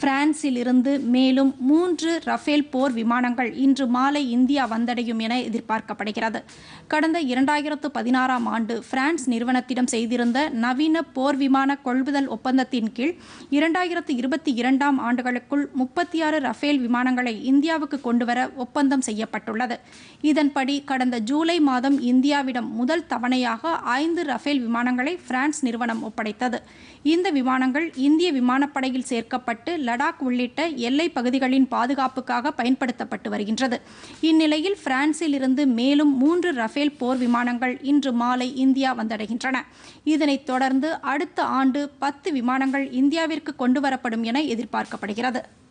பிரான்சில் இருந்து மேலும் மூன்று ரஃபேல் போர் விமானங்கள் இன்று மாலை இந்தியா வந்தடையும் என எதிர்பார்க்கப்படுகிறது கடந்த இரண்டாயிரத்து பதினாறாம் ஆண்டு பிரான்ஸ் நிறுவனத்திடம் செய்திருந்த நவீன போர் விமான கொள்முதல் ஒப்பந்தத்தின் கீழ் இரண்டாயிரத்து இருபத்தி இரண்டாம் ஆண்டுகளுக்குள் முப்பத்தி ஆறு ரஃபேல் விமானங்களை இந்தியாவுக்கு கொண்டுவர ஒப்பந்தம் செய்யப்பட்டுள்ளது இதன்படி கடந்த ஜூலை மாதம் இந்தியாவிடம் முதல் தவணையாக ஐந்து ரஃபேல் விமானங்களை பிரான்ஸ் நிறுவனம் ஒப்படைத்தது இந்த விமானங்கள் இந்திய விமானப்படையில் சேர்க்கப்பட்டு லடாக் உள்ளிட்ட எல்லை பகுதிகளின் பாதுகாப்புக்காக பயன்படுத்தப்பட்டு வருகின்றது இந்நிலையில் பிரான்சில் இருந்து மேலும் மூன்று ரஃபேல் போர் விமானங்கள் இன்று மாலை இந்தியா வந்தடைகின்றன இதனைத் தொடர்ந்து அடுத்த ஆண்டு பத்து விமானங்கள் இந்தியாவிற்கு கொண்டு வரப்படும் என எதிர்பார்க்கப்படுகிறது